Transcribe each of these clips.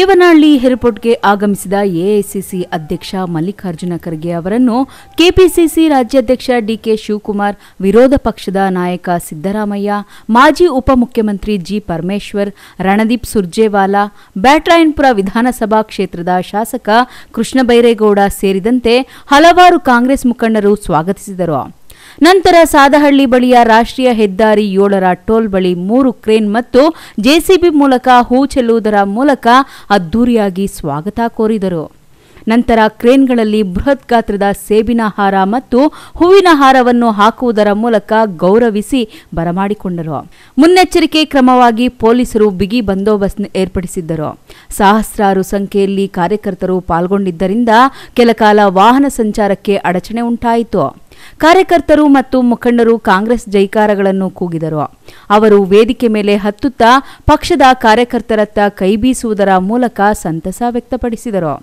ದೇವನಹಳ್ಳಿ ಏರ್ಪೋರ್ಟ್ಗೆ ಆಗಮಿಸಿದ ಎಐಸಿಸಿ ಅಧ್ಯಕ್ಷ ಮಲ್ಲಿಕಾರ್ಜುನ ಖರ್ಗೆ ಅವರನ್ನು ಕೆಪಿಸಿಸಿ ರಾಜ್ಯಾಧ್ಯಕ್ಷ ಡಿಕೆ ಶಿವಕುಮಾರ್ ವಿರೋಧ ಪಕ್ಷದ ನಾಯಕ ಸಿದ್ದರಾಮಯ್ಯ ಮಾಜಿ ಉಪಮುಖ್ಯಮಂತ್ರಿ ಜಿ ಪರಮೇಶ್ವರ್ ರಣದೀಪ್ ಸುರ್ಜೇವಾಲಾ ಬ್ಯಾಟ್ರಾಯನ್ಪುರ ವಿಧಾನಸಭಾ ಕ್ಷೇತ್ರದ ಶಾಸಕ ಕೃಷ್ಣ ಬೈರೇಗೌಡ ಸೇರಿದಂತೆ ಹಲವಾರು ಕಾಂಗ್ರೆಸ್ ಮುಖಂಡರು ಸ್ವಾಗತಿಸಿದರು ನಂತರ ಸಾದಹಳ್ಳಿ ಬಳಿಯ ರಾಷ್ಟ್ರೀಯ ಹೆದ್ದಾರಿ ಏಳರ ಟೋಲ್ ಬಳಿ ಮೂರು ಕ್ರೇನ್ ಮತ್ತು ಜೆಸಿಬಿ ಮೂಲಕ ಹೂ ಚೆಲ್ಲುವುದರ ಮೂಲಕ ಅದ್ದೂರಿಯಾಗಿ ಸ್ವಾಗತ ಕೋರಿದರು ನಂತರ ಕ್ರೇನ್ಗಳಲ್ಲಿ ಬೃಹತ್ ಗಾತ್ರದ ಸೇಬಿನ ಹಾರ ಮತ್ತು ಹೂವಿನ ಹಾರವನ್ನು ಹಾಕುವುದರ ಮೂಲಕ ಗೌರವಿಸಿ ಬರಮಾಡಿಕೊಂಡರು ಮುನ್ನೆಚ್ಚರಿಕೆ ಕ್ರಮವಾಗಿ ಪೊಲೀಸರು ಬಿಗಿ ಬಂದೋಬಸ್ತ್ ಏರ್ಪಡಿಸಿದ್ದರು ಸಹಸ್ರಾರು ಸಂಖ್ಯೆಯಲ್ಲಿ ಕಾರ್ಯಕರ್ತರು ಪಾಲ್ಗೊಂಡಿದ್ದರಿಂದ ಕೆಲಕಾಲ ವಾಹನ ಸಂಚಾರಕ್ಕೆ ಅಡಚಣೆ ಉಂಟಾಯಿತು ಕಾರ್ಯಕರ್ತರು ಮತ್ತು ಮುಖಂಡರು ಕಾಂಗ್ರೆಸ್ ಜೈಕಾರಗಳನ್ನು ಕೂಗಿದರು ಅವರು ವೇದಿಕೆ ಮೇಲೆ ಹತ್ತುತ್ತಾ ಪಕ್ಷದ ಕಾರ್ಯಕರ್ತರತ್ತ ಕೈಬೀಸುವುದರ ಮೂಲಕ ಸಂತಸ ವ್ಯಕ್ತಪಡಿಸಿದರು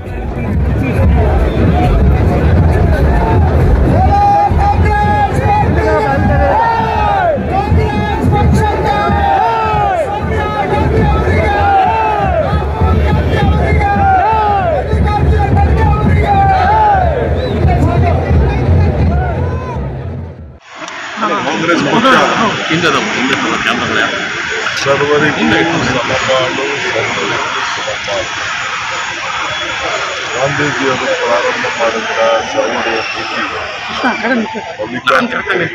ಕಾಂಗ್ರೆಸ್ ಪಕ್ಷ ಸರ್ವರಿಗೂ ಸಮಪಾಲು ಸರ್ವರಿಗೂ ಸಮಪಾಲು ಗಾಂಧೀಜಿಯವರು ಪ್ರಾರಂಭ ಮಾಡಿದ ಚಳವಳಿಯ ನೀತಿ ಮಲ್ಲಿಕಾರ್ಜುನ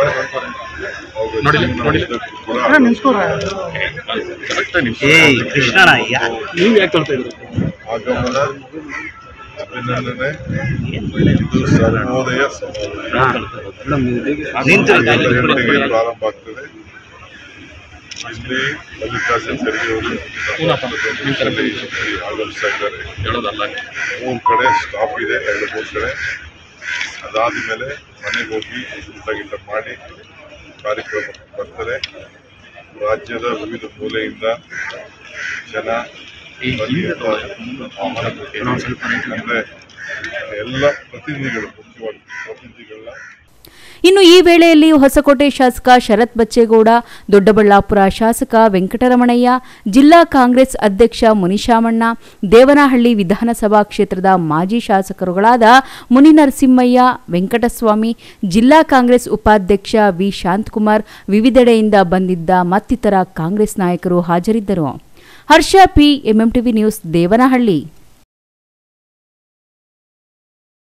ಏಯ್ ಕೃಷ್ಣಣ್ಣ ಯಾ ನೀವು ಯಾಕೆ ತೊಳ್ತಾ ಇದ್ರು ಆಗಮನ ಅಭಿನಂದನೆ ಇದು ಸರ್ವೋದಯ ಸಮೋದಯ ನಿಂತು ಎಲ್ಲ ಗಂಟೆಗೆ ಪ್ರಾರಂಭ ಆಗ್ತದೆ ಇಲ್ಲಿ ಮಲ್ಲಿಕಾರ್ಜುನ ಖರ್ಗೆ ಅವರು ಆಗಮಿಸ್ತಾ ಇದ್ದಾರೆ ಮೂರು ಕಡೆ ಸ್ಟಾಪ್ ಇದೆ ಎರಡು ಮೂರು ಕಡೆ ಅದಾದ ಮೇಲೆ ಮನೆಗೆ ಹೋಗಿ ಊಟ ಗೀಟ ಮಾಡಿ ಕಾರ್ಯಕ್ರಮ ಬರ್ತಾರೆ ರಾಜ್ಯದ ವಿವಿಧ ಮೂಲೆಯಿಂದ ಜನ ಬನ್ನಿ ಅಂತ ಆಹ್ವಾನ ಕೊಟ್ಟಿದ್ದಾರೆ. ಅಂದ್ರೆ ಎಲ್ಲ ಪ್ರತಿನಿಧಿಗಳು ಮುಖ್ಯವಾಗಿ ಪ್ರತಿನಿಧಿಗಳನ್ನ ಇನ್ನು ಈ ವೇಳೆಯಲ್ಲಿ ಹೊಸಕೋಟೆ ಶಾಸಕ ಶರತ್ ಬಚ್ಚೇಗೌಡ ದೊಡ್ಡಬಳ್ಳಾಪುರ ಶಾಸಕ ವೆಂಕಟರಮಣಯ್ಯ ಜಿಲ್ಲಾ ಕಾಂಗ್ರೆಸ್ ಅಧ್ಯಕ್ಷ ಮುನಿಶಾಮಣ್ಣ ದೇವನಹಳ್ಳಿ ವಿಧಾನಸಭಾ ಕ್ಷೇತ್ರದ ಮಾಜಿ ಶಾಸಕರುಗಳಾದ ಮುನಿನರಸಿಂಹಯ್ಯ ವೆಂಕಟಸ್ವಾಮಿ ಜಿಲ್ಲಾ ಕಾಂಗ್ರೆಸ್ ಉಪಾಧ್ಯಕ್ಷ ವಿ ಶಾಂತಕುಮಾರ್ ವಿವಿಧೆಡೆಯಿಂದ ಬಂದಿದ್ದ ಮತ್ತಿತರ ಕಾಂಗ್ರೆಸ್ ನಾಯಕರು ಹಾಜರಿದ್ದರು Harsha P MMTV news Devanahalli